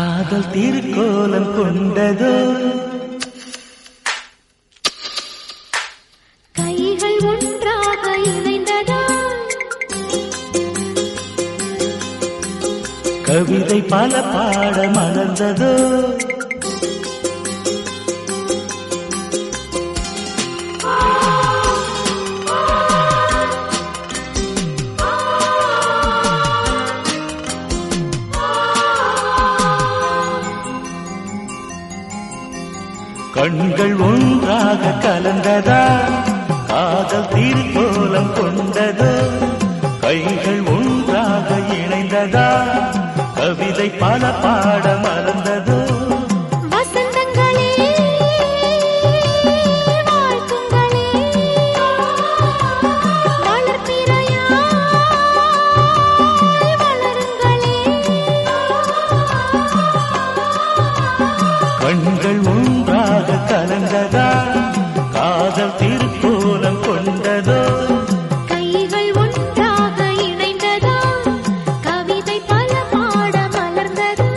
காதல் திருக்கோலம் கொண்டதோ கைகள் ஒன்றாக இணைந்ததா கவிதை பல பாட மலர்ந்ததோ கண்கள் ஒன்றாக கலந்ததா காதல் திருக்கோலம் கொண்டதோ கைகள் ஒன்றாக இணைந்ததா கவிதை பல பாட மலர்ந்ததோ வசந்தங்களே வாழ்த்துங்களே வளர்பிறையாய் வளருங்களே கண்கள் ஒன்றாக கலந்ததா காதல் திருக்கோலம் கொண்டதோ கைகள் ஒன்றாக இணைந்ததா கவிதை பல பாட மலர்ந்ததா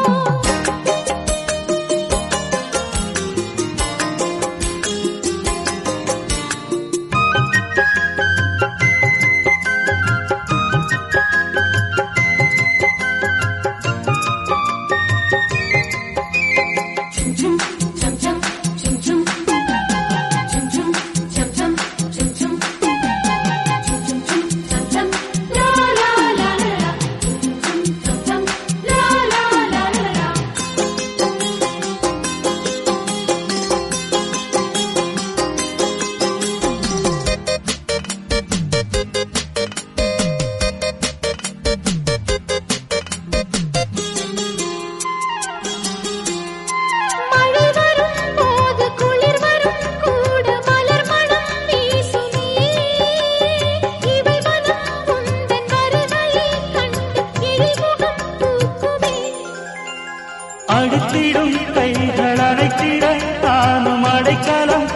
மழை வரும் போது குளிர் வரும் கூட மலர் மனம் வீசுமே இவை மனம் உந்தன் வருகையை கண்டு இழிமுகம் பூக்குமே அடுத்திடும் கைகள் அடைத்திட தானும் அடைக்கலம்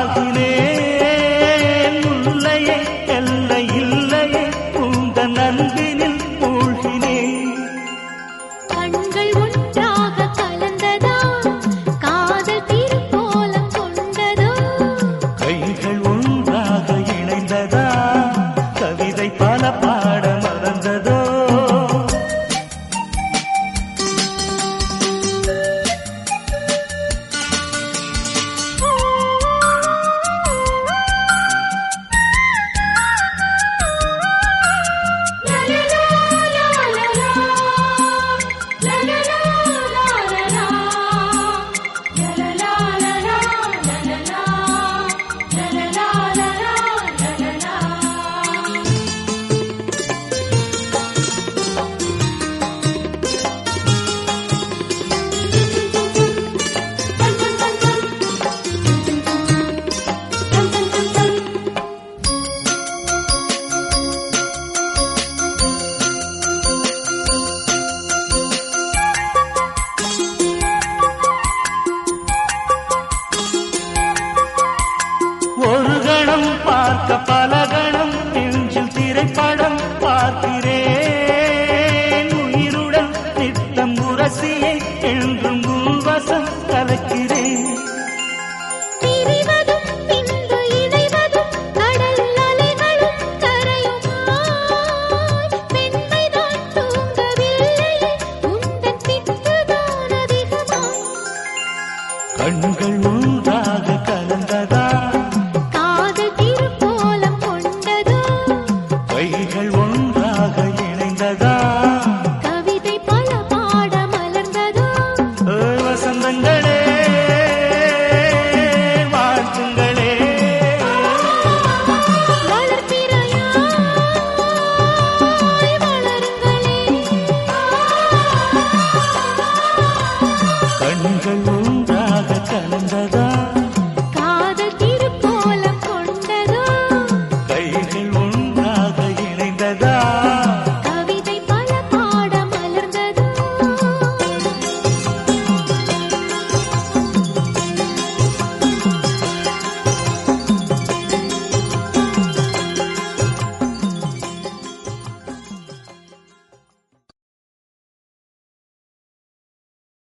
ஆகினேன் முல்லையே எல்லை இல்லையே உந்தன் அன்பினில் மூழ்கினேன் கண்கள் ஒன்றாக கலந்ததா காதல் திருக்கோலம் கொண்டதோ கைகள் ஒன்றாக இணைந்ததா கவிதை பல பாட மறந்ததோ ஒரு கணம் பார்க்க பல கணம் நெஞ்சில் திரைப்படம் பார்க்கிறேன் உயிருடன் நித்தம் உரசியை என்றும் உள்வசம் கலக்கிறேன் பிரிவதும் பின்பு இணைவதும் கடல் அலைகளும் கரையுமாய் பெண்மைதான் தூங்கவில்லையே உந்தன் பித்துதான் அதிகமாய் கண்கள் ஒன்றாக கலந்ததா காதல் திருக்கோலம் கொண்டதோ கைகள் ஒன்றாக இணைந்ததா கவிதை பல பாட மலர்ந்ததோ ஏ வசந்தங்களே வாழ்த்துங்களே வளர்பிறையாய் வளருங்களே கண்கள் ஒன்றாக கலந்ததா